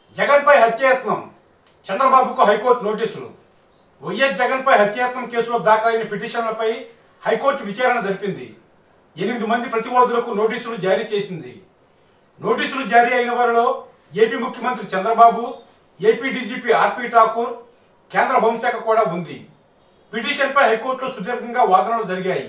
జగన్పై హత్యాయత్నం చంద్రబాబుకు హైకోర్టు నోటీసులు వైఎస్ జగన్పై హత్యాయత్నం కేసులో దాఖలైన పిటిషన్లపై హైకోర్టు విచారణ జరిపింది ఎనిమిది మంది ప్రతివాదులకు నోటీసులు జారీ చేసింది నోటీసులు జారీ అయిన వారిలో ఏపీ ముఖ్యమంత్రి Chandrababu AP DGP RP Thakur కేంద్ర హోంశాఖ కూడా ఉంది పిటిషన్పై హైకోర్టులో సుదీర్ఘంగా వాదనలు జరిగాయి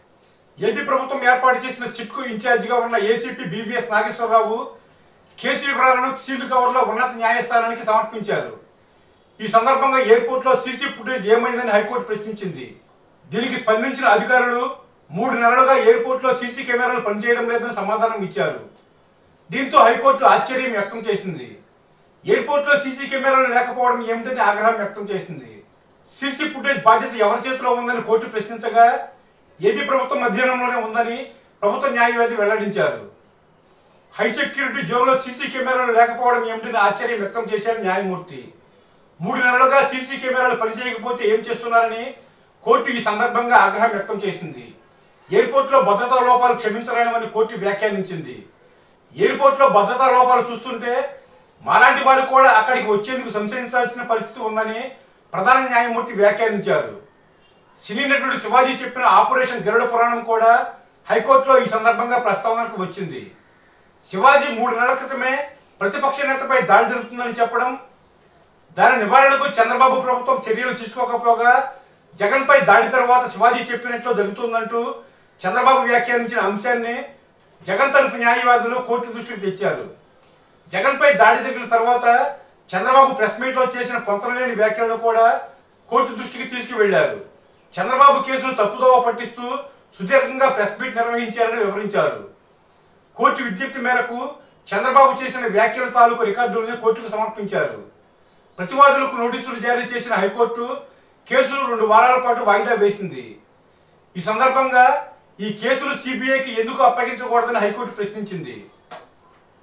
ఏపీ ప్రభుత్వం ఏర్పాటు చేసిన సిట్కు ఇన్ఛార్జిగా ఉన్న ఏసీపీ బీవీఎస్ నాగేశ్వరరావు కేసు వివరాలను సీల్డ్ కవర్లో ఉన్నత న్యాయస్థానానికి సమర్పించారు ఈ సందర్భంగా ఎయిర్పోర్ట్లో సీసీ ఫుటేజ్ ఏమైందని హైకోర్టు ప్రశ్నించింది దీనికి స్పందించిన అధికారులు మూడు నెలలుగా ఎయిర్పోర్ట్లో సీసీ కెమెరాలు పనిచేయడం లేదని సమాధానం ఇచ్చారు దీంతో హైకోర్టు ఆశ్చర్యం వ్యక్తం చేసింది ఎయిర్పోర్ట్లో సీసీ కెమెరాలు లేకపోవడం ఏమిటని ఆగ్రహం వ్యక్తం చేసింది సీసీ ఫుటేజ్ బాధ్యత ఎవరి చేతిలో ఉందని కోర్టు ప్రశ్నించగా ఏపీ ప్రభుత్వం అధీనంలోనే ఉందని ప్రభుత్వ న్యాయవాది వెల్లడించారు హై సెక్యూరిటీ జోన్లో సీసీ కెమెరాలు లేకపోవడం ఏమిటని ఆశ్చర్యం వ్యక్తం చేశారు న్యాయమూర్తి మూడు నెలలుగా సీసీ కెమెరాలు పనిచేయకపోతే ఏం చేస్తున్నారని కోర్టు ఈ సందర్భంగా ఆగ్రహం వ్యక్తం చేసింది ఎయిర్పోర్ట్లో భద్రతా లోపాలు క్షమించలేమని కోర్టు వ్యాఖ్యానించింది ఎయిర్పోర్ట్లో భద్రతా లోపాలు చూస్తుంటే మాలాంటి వారు కూడా అక్కడికి వచ్చేందుకు సంశయించాల్సిన పరిస్థితి ఉందని ప్రధాన న్యాయమూర్తి వ్యాఖ్యానించారు సినీ నటుడు శివాజీ చెప్పిన ఆపరేషన్ గరుడ పురాణం కూడా హైకోర్టులో ఈ సందర్భంగా ప్రస్తావనకు వచ్చింది శివాజీ మూడు నెలల క్రితమే ప్రతిపక్ష నేతపై దాడి జరుగుతుందని చెప్పడం దాని నివారణకు చంద్రబాబు ప్రభుత్వం చర్యలు తీసుకోకపోగా జగన్పై దాడి తర్వాత శివాజీ చెప్పినట్లు జరుగుతుందంటూ చంద్రబాబు వ్యాఖ్యానించిన అంశాన్ని జగన్ తరఫు న్యాయవాదులు కోర్టు దృష్టికి తెచ్చారు జగన్పై దాడి జరిగిన తర్వాత చంద్రబాబు ప్రెస్ మీట్లో చేసిన పొంతనలేని వ్యాఖ్యలను కూడా కోర్టు దృష్టికి తీసుకువెళ్లారు చంద్రబాబు కేసును తప్పుదోవ పట్టిస్తూ సుదీర్ఘంగా ప్రెస్ మీట్ నిర్వహించారని వివరించారు కోర్టు విజ్ఞప్తి మేరకు చంద్రబాబు చేసిన వ్యాఖ్యల తాలూకు రికార్డుల్ని కోర్టుకు సమర్పించారు ప్రతివాదులకు నోటీసులు జారీ చేసిన హైకోర్టు కేసును రెండు వారాల పాటు వాయిదా వేసింది ఈ సందర్భంగా ఈ కేసులు సిబిఐకి ఎందుకు అప్పగించకూడదని హైకోర్టు ప్రశ్నించింది